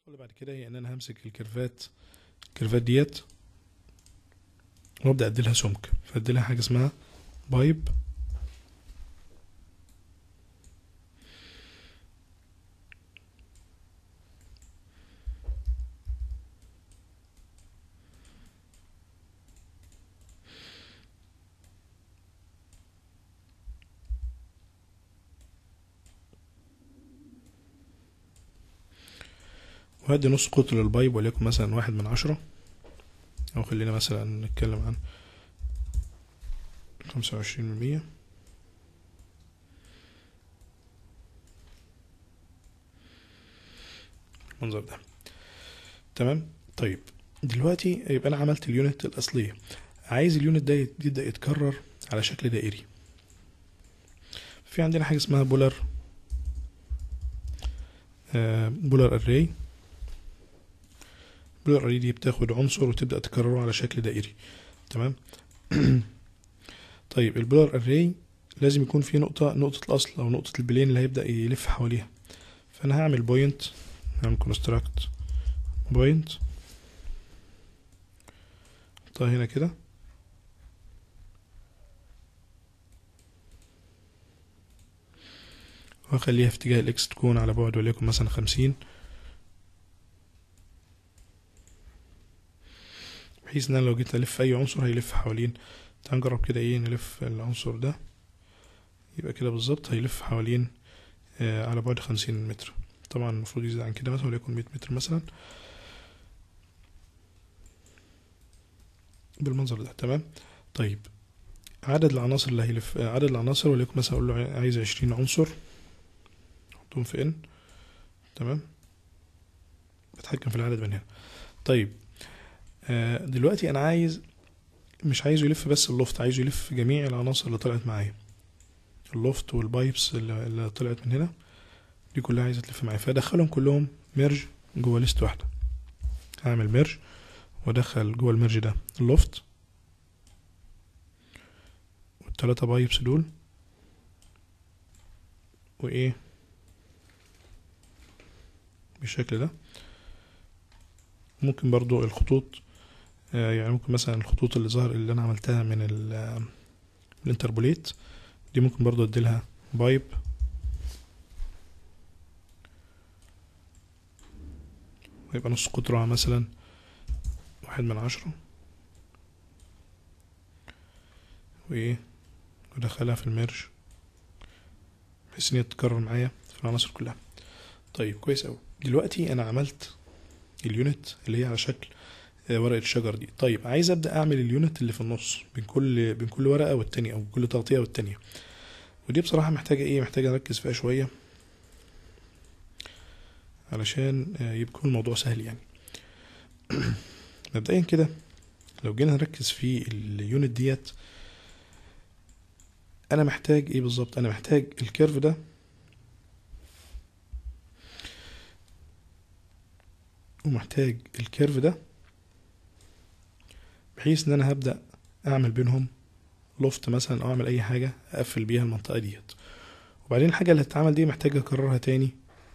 اللي بعد كده هي ان انا همسك الكيرفات الكيرفات ديت وابدا اديلها سمك فاديلها حاجه اسمها بايب وهدي نص قطر للبايب وليكن مثلا واحد من عشرة أو خلينا مثلا نتكلم عن خمسة وعشرين من مية المنظر ده تمام طيب دلوقتي يبقى أنا عملت اليونت الأصلية عايز اليونت ده يبدأ يتكرر على شكل دائري في عندنا حاجة اسمها بولر آه بولر اري بولر اري دي بتاخد عنصر وتبدأ تكرره على شكل دائري تمام طيب البولر اري لازم يكون في نقطة نقطة الأصل أو نقطة البلين اللي هيبدأ يلف حواليها فأنا هعمل بوينت هعمل كونستراكت بوينت احطها هنا كده وأخليها في اتجاه الإكس تكون على بعد وليكن مثلا خمسين بحيث ان انا لو جيت الف اي عنصر هيلف حوالين تعال نجرب كده ايه نلف العنصر ده يبقى كده بالظبط هيلف حوالين آه على بعد خمسين متر طبعا المفروض يزيد عن كده مثلا وليكن مية متر مثلا بالمنظر ده تمام طيب عدد العناصر اللي هيلف آه عدد العناصر وليكن مثلا اقول له عايز عشرين عنصر احطهم في ان تمام بتحكم في العدد من هنا طيب آه دلوقتي انا عايز مش عايزه يلف بس اللوفت عايزه يلف جميع العناصر اللي طلعت معايا اللوفت والبايبس اللي, اللي طلعت من هنا دي كلها عايزه تلف معايا فادخلهم كلهم ميرج جوه ليست واحده هعمل ميرج وادخل جوه الميرج ده اللوفت والتلاتة بايبس دول وايه بالشكل ده ممكن برضو الخطوط يعني ممكن مثلا الخطوط اللي ظهر اللي انا عملتها من الانتربوليت دي ممكن برضو اديلها بايب ويبقى نص قطرها مثلا واحد من عشرة وايه ودخلها في الميرج بحيث ان هي تتكرر معايا في العناصر كلها طيب كويس اوي دلوقتي انا عملت اليونت اللي هي على شكل ورقة الشجر دي طيب عايز ابدا اعمل اليونت اللي في النص بين كل بين كل ورقة والتانية او كل تغطية والتانية ودي بصراحة محتاجة ايه محتاجة اركز فيها شوية علشان يكون الموضوع سهل يعني مبدئيا كده لو جينا نركز في اليونت ديت انا محتاج ايه بالظبط انا محتاج الكيرف ده ومحتاج الكيرف ده بحيث ان انا هبدأ اعمل بينهم لوفت مثلا او اعمل اي حاجة اقفل بيها المنطقة ديت وبعدين الحاجة اللي هتتعمل دي محتاج اكررها تاني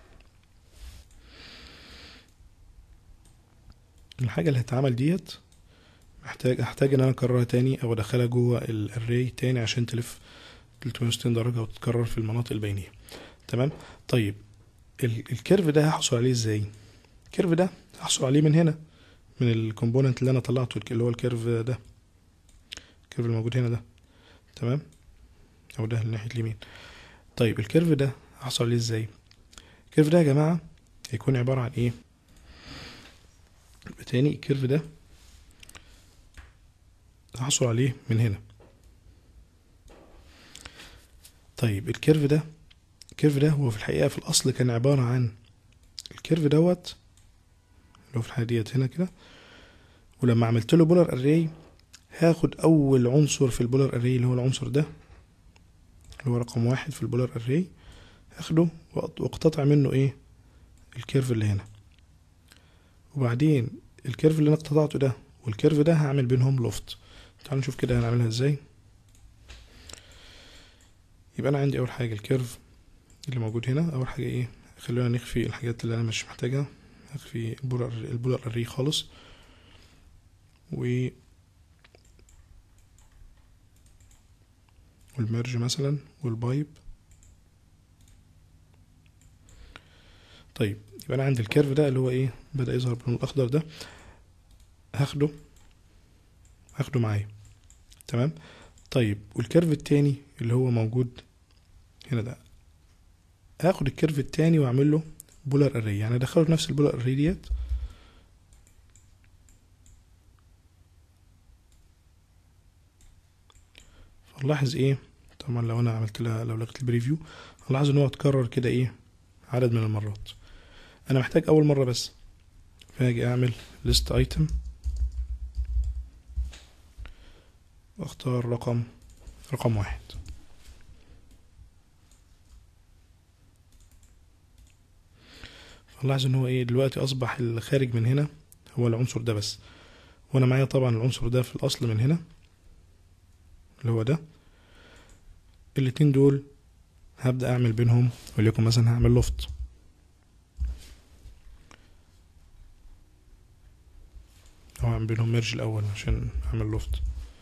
الحاجة اللي هتتعمل ديت محتاج احتاج ان انا اكررها تاني او ادخلها جوه الاري تاني عشان تلف 360 درجة وتتكرر في المناطق البينية تمام طيب الكيرف ده هحصل عليه ازاي الكيرف ده هحصل عليه من هنا من الكومبوننت اللي انا طلعته اللي هو الكيرف ده الكيرف الموجود هنا ده تمام او ده ناحيه اليمين طيب الكيرف ده هحصل عليه ازاي الكيرف ده يا جماعه هيكون عباره عن ايه تاني الكيرف ده هحصل عليه من هنا طيب الكيرف ده الكيرف ده هو في الحقيقه في الاصل كان عباره عن الكيرف دوت اللي هو في الحالة ديت هنا كده ولما عملت له بولر اري هاخد اول عنصر في البولر اري اللي هو العنصر ده اللي هو رقم واحد في البولر اري هاخده واقتطع منه ايه الكيرف اللي هنا وبعدين الكيرف اللي انا اقتطعته ده والكيرف ده هعمل بينهم لوفت تعالوا نشوف كده هنعملها ازاي يبقى انا عندي اول حاجه الكيرف اللي موجود هنا اول حاجه ايه خلونا نخفي الحاجات اللي انا مش محتاجها هخفي البولر البولر اري خالص و والميرج مثلا والبايب طيب يبقى انا عندي الكيرف ده اللي هو ايه بدأ يظهر باللون الاخضر ده هاخده هاخده معايا تمام طيب والكيرف التاني اللي هو موجود هنا ده هاخد الكيرف التاني واعمل له بولر اري يعني ادخله في نفس البولر اري ديت فنلاحظ ايه طبعا لو انا عملت لها لو لغيت البريفيو هنلاحظ ان هو اتكرر كده ايه عدد من المرات انا محتاج اول مره بس فاجي اعمل ليست ايتم واختار رقم رقم واحد فنلاحظ ان هو ايه دلوقتي اصبح الخارج من هنا هو العنصر ده بس وانا معايا طبعا العنصر ده في الاصل من هنا اللي هو ده الاتنين دول هبدأ اعمل بينهم وليكن مثلا هعمل لوفت او اعمل بينهم ميرج الاول عشان اعمل لوفت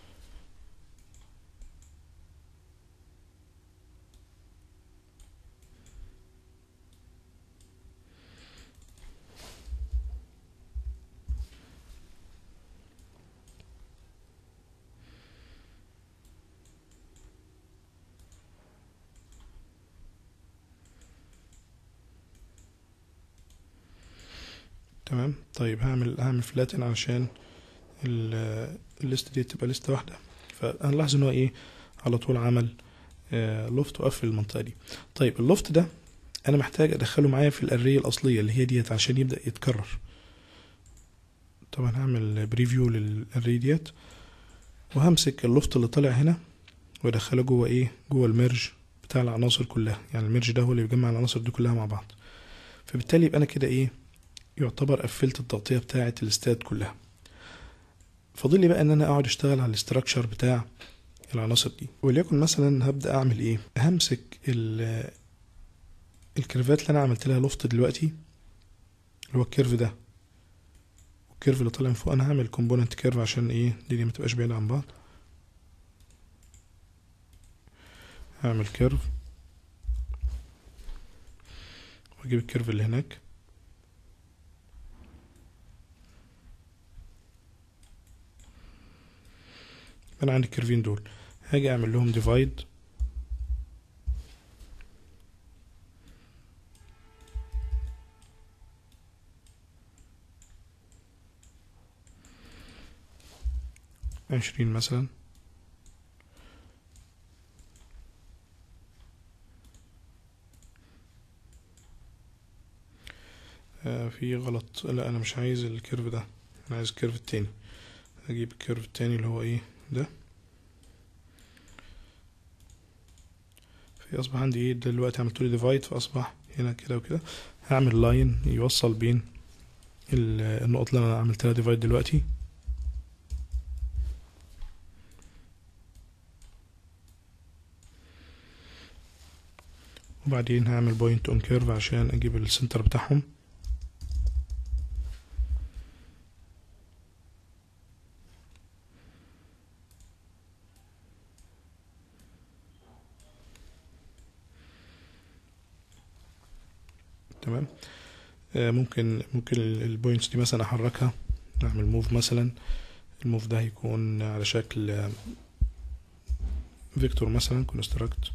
تمام طيب هعمل هعمل فلاتن علشان ال- الليست دي تبقى ليست واحدة فهنلاحظ ان هو ايه على طول عمل آه، لوفت وقفل المنطقة دي طيب اللوفت ده انا محتاج ادخله معايا في الارية الاصلية اللي هي ديت عشان يبدأ يتكرر طبعا هعمل بريفيو للاري ديت وهمسك اللوفت اللي طالع هنا وادخله جوه ايه جوه الميرج بتاع العناصر كلها يعني الميرج ده هو اللي بيجمع العناصر دي كلها مع بعض فبالتالي يبقى انا كده ايه يعتبر قفلت التغطية بتاعة الاستاد كلها فاضل لي بقى ان انا اقعد اشتغل على الاستراكشر بتاع العناصر دي وليكن مثلا هبدأ اعمل ايه همسك ال الكيرفات اللي انا عملت لها لوفت دلوقتي اللي هو الكيرف ده والكيرف اللي طالع من فوق انا هعمل كومبوننت كيرف عشان ايه الدنيا ما تبقاش بعيدة عن بعض هعمل كيرف واجيب الكيرف اللي هناك انا عندي الكيرفين دول هاجي اعمل لهم ديفايد عشرين مثلا آه في غلط لا انا مش عايز الكيرف ده انا عايز الكيرف التاني هجيب الكيرف التاني اللي هو ايه ده في اصبح عندي ايه دلوقتي عملت له ديفايد فاصبح هنا كده وكده هعمل لاين يوصل بين ال- النقط اللي انا عملت لها ديفايد دلوقتي وبعدين هعمل بوينت اون كيرف عشان اجيب السنتر بتاعهم تمام آه، ممكن ممكن البوينتس دي مثلا احركها اعمل موف مثلا الموف ده هيكون على شكل فيكتور مثلا كونستراكت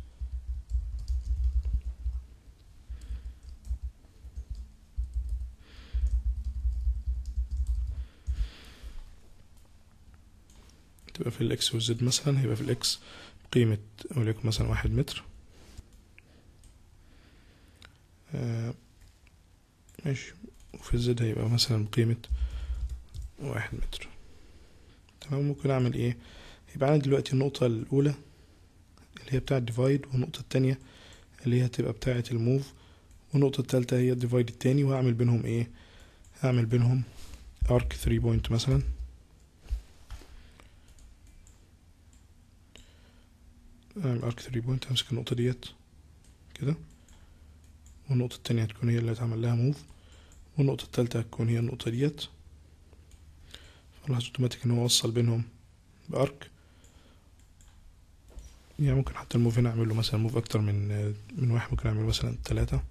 تبقى في الاكس والزد مثلا هيبقى في الاكس قيمة وليكن مثلا واحد متر آه، ماشي وفي الزد هيبقى مثلا بقيمة واحد متر تمام ممكن اعمل ايه يبقى عندي دلوقتي النقطة الاولى اللي هي بتاعة ديفايد والنقطة التانية اللي هي هتبقى بتاعة الموف والنقطة التالتة هي الديفايد التاني وهعمل بينهم ايه هعمل بينهم ارك 3 بوينت مثلا اعمل ارك 3 بوينت همسك النقطة ديت كده والنقطة التانية هتكون هي اللي هتعمل لها موف والنقطة التالتة هتكون هي النقطة ديت فلاحظ اوتوماتيك ان هو وصل بينهم بارك يعني ممكن حتى الموف هنا اعمل له مثلا موف اكتر من من واحد ممكن اعمل مثلا تلاتة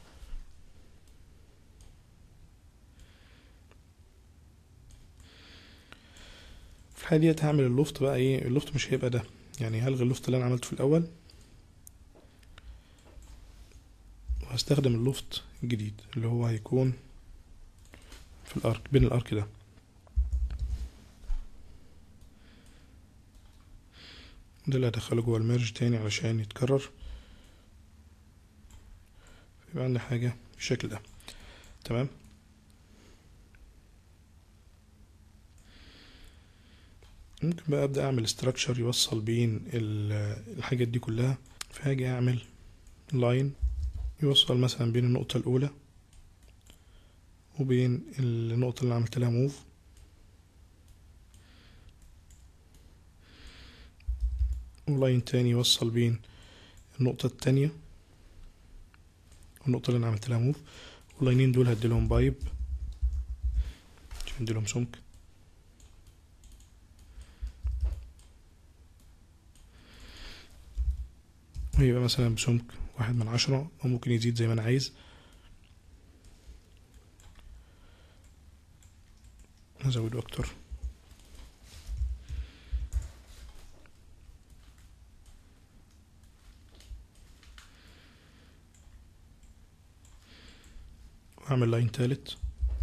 في الحالة ديت هعمل اللوفت بقى ايه اللوفت مش هيبقى ده يعني هلغي اللوفت اللي انا عملته في الاول وهستخدم اللوفت الجديد اللي هو هيكون في الارك بين الارك ده ده اللي هدخله جوه الميرج تاني علشان يتكرر يبقى عندي حاجة بالشكل ده تمام ممكن بقى ابدا اعمل استراكشر يوصل بين ال- الحاجات دي كلها فهاجي اعمل لاين يوصل مثلا بين النقطة الأولى وبين النقطة اللي عملت لها موف ولاين تاني يوصل بين النقطة التانية والنقطة اللي أنا عملت لها موف واللاينين دول هديلهم بايب عشان اديلهم سمك ويبقى مثلا بسمك واحد من عشرة أو ممكن يزيد زي ما أنا عايز هزوده أكتر وأعمل لاين تالت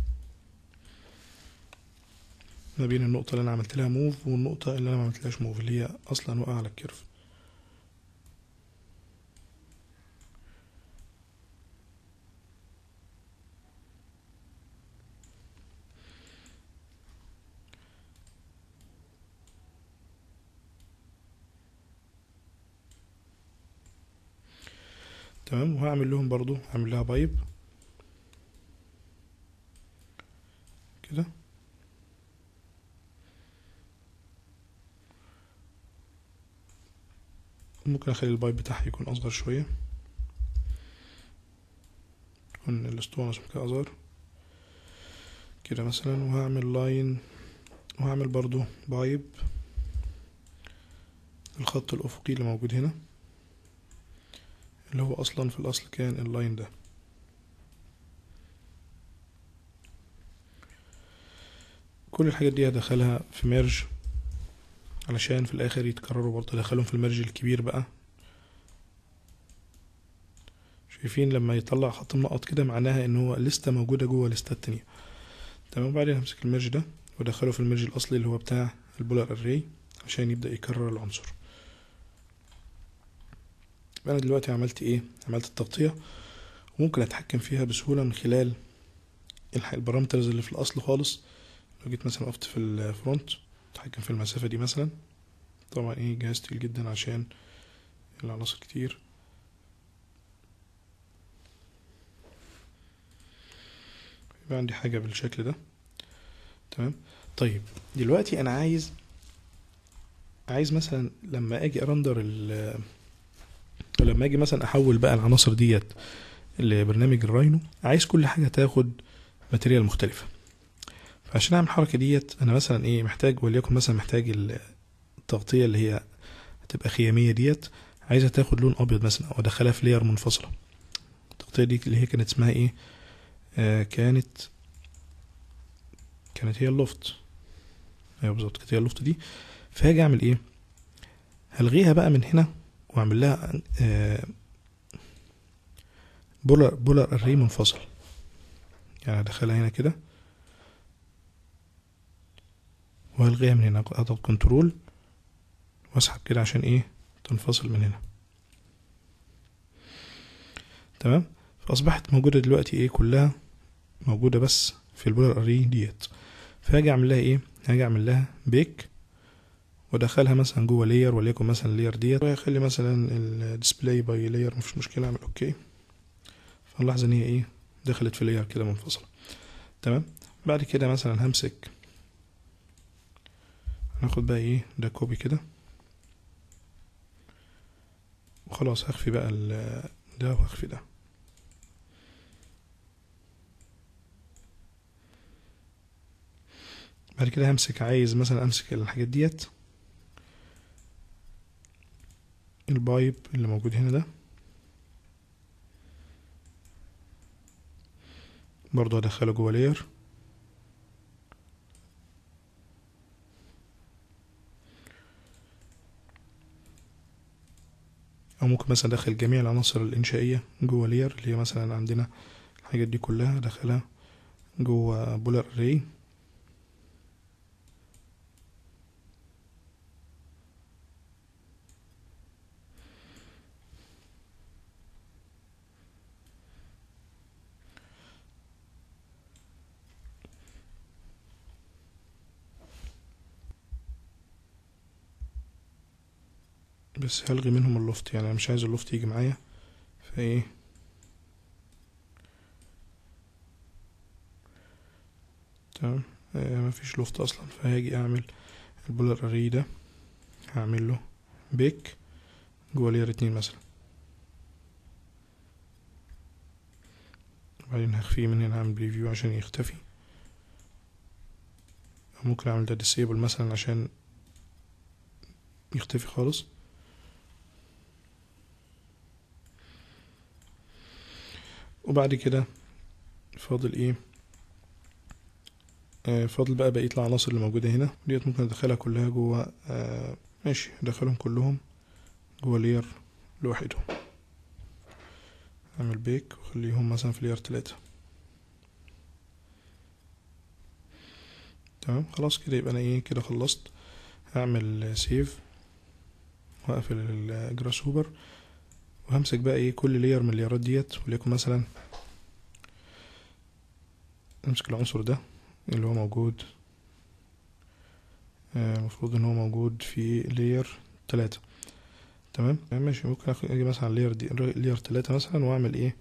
ما بين النقطة اللي أنا عملت لها موف والنقطة اللي أنا ما عملتلهاش موف اللي هي أصلا واقعة على الكيرف تمام وهعمل لهم برضو هعمل لها بايب كده ممكن اخلي البايب بتاعها يكون اصغر شوية يكون الاسطوانة سمكها اصغر كده مثلا وهعمل لاين وهعمل برضو بايب الخط الافقي اللي موجود هنا اللي هو اصلا في الاصل كان اللاين ده كل الحاجات دي هدخلها في ميرج علشان في الاخر يتكرروا برضه ادخلهم في الميرج الكبير بقى شايفين لما يطلع خط منقط كده معناها ان هو لسته موجوده جوه لستات تانية تمام وبعدين همسك الميرج ده وادخله في الميرج الاصلي اللي هو بتاع البولار اري عشان يبدا يكرر العنصر يبقى انا دلوقتي عملت ايه عملت التغطيه وممكن اتحكم فيها بسهوله من خلال الح- البارامترز اللي في الاصل خالص لو جيت مثلا وقفت في الفرونت اتحكم في المسافه دي مثلا طبعا ايه جهاز تقيل جدا عشان العناصر كتير يبقى عندي حاجه بالشكل ده تمام طيب دلوقتي انا عايز عايز مثلا لما اجي ارندر ال لما اجي مثلا احول بقى العناصر ديت لبرنامج الراينو عايز كل حاجه تاخد ماتيريال مختلفه فعشان اعمل الحركه ديت انا مثلا ايه محتاج وليكن مثلا محتاج ال- التغطيه اللي هي هتبقى خياميه ديت عايزها تاخد لون ابيض مثلا او ادخلها في لير منفصله التغطيه دي اللي هي كانت اسمها ايه آه كانت كانت هي اللوفت ايوه بالظبط كانت هي اللوفت دي فهاجي اعمل ايه هلغيها بقى من هنا واعمل لها آه بولر بولر اري منفصل يعني ادخلها هنا كده وهلغيها من هنا اضغط كنترول واسحب كده عشان ايه تنفصل من هنا تمام فاصبحت موجوده دلوقتي ايه كلها موجوده بس في البولر اري ديت فهاجي اعمل لها ايه هاجي اعمل لها بيك وادخلها مثلا جوه لاير وليكن مثلا اللاير ديت واخلي مثلا الديسبلاي باي لاير مفيش مشكله اعمل اوكي فنلاحظ ان هي ايه دخلت في لاير كده منفصله تمام بعد كده مثلا همسك هاخد بقى ايه ده كوبي كده وخلاص هخفي بقى ال- ده وهخفي ده بعد كده همسك عايز مثلا امسك الحاجات ديت البايب اللي موجود هنا ده برضو هدخله جوه لير او ممكن مثلا ادخل جميع العناصر الانشائيه جوه لير اللي هي مثلا عندنا الحاجات دي كلها ادخلها جوه بولر اري بس هلغي منهم اللوفت يعني انا مش عايز اللوفت يجي معايا فايه تمام آه مفيش لوفت اصلا فهاجي اعمل البولر اري ده هعمل له بيك جوه لير اتنين مثلا وبعدين هخفيه من هنا اعمل بريفيو عشان يختفي أو ممكن اعمل ده ديسيبل مثلا عشان يختفي خالص وبعد كده فاضل ايه آه فاضل بقى بقية العناصر اللي موجودة هنا ديت ممكن ادخلها كلها جوه آه ماشي ادخلهم كلهم جوه لير لوحدهم اعمل بيك واخليهم مثلا في لير تلاتة تمام خلاص كده يبقى انا ايه كده خلصت هعمل سيف واقفل الجراس هوبر وهمسك بقى ايه كل لير من الليرات ديت وليكن مثلا امسك العنصر ده اللي هو موجود المفروض ان هو موجود في لير تلاتة تمام ماشي ممكن اجي مثلا على لير دي لير تلاتة مثلا واعمل ايه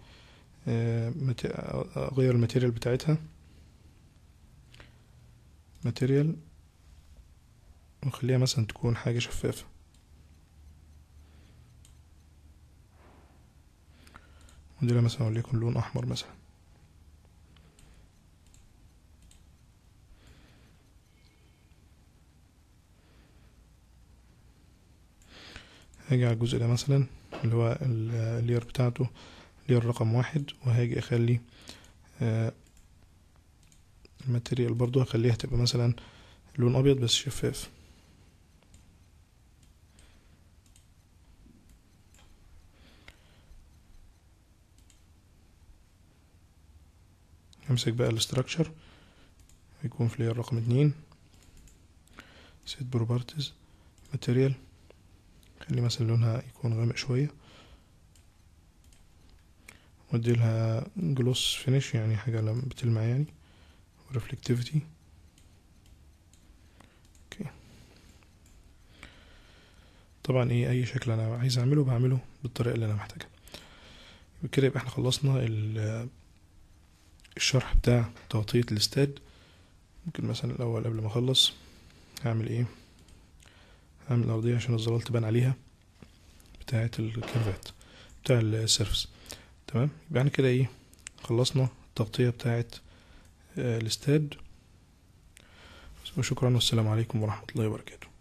اغير الماتيريال بتاعتها ماتيريال واخليها مثلا تكون حاجة شفافة ودي مثلا وليكن لون احمر مثلا هاجي على الجزء ده مثلا اللي هو اللير بتاعته لير رقم واحد وهاجي اخلي آه الماتيريال برضو هخليها تبقى مثلا لون ابيض بس شفاف همسك بقى الاستراكشر هيكون في لير رقم اتنين سيت بروبرتيز ماتيريال خلي مثلا لونها يكون غامق شوية واديلها جلوس فينيش يعني حاجة لما بتلمع يعني ورفلكتيفيتي اوكي طبعا ايه اي شكل انا عايز اعمله بعمله بالطريقة اللي انا محتاجها كده يبقى احنا خلصنا الشرح بتاع تغطية الاستاد ممكن مثلا الاول قبل ما اخلص هعمل ايه هعمل الارضية عشان الظلال تبان عليها بتاعة الكيرفات بتاع السيرفس تمام يبقى احنا كده ايه خلصنا التغطية بتاعة الاستاد وشكرا والسلام عليكم ورحمة الله وبركاته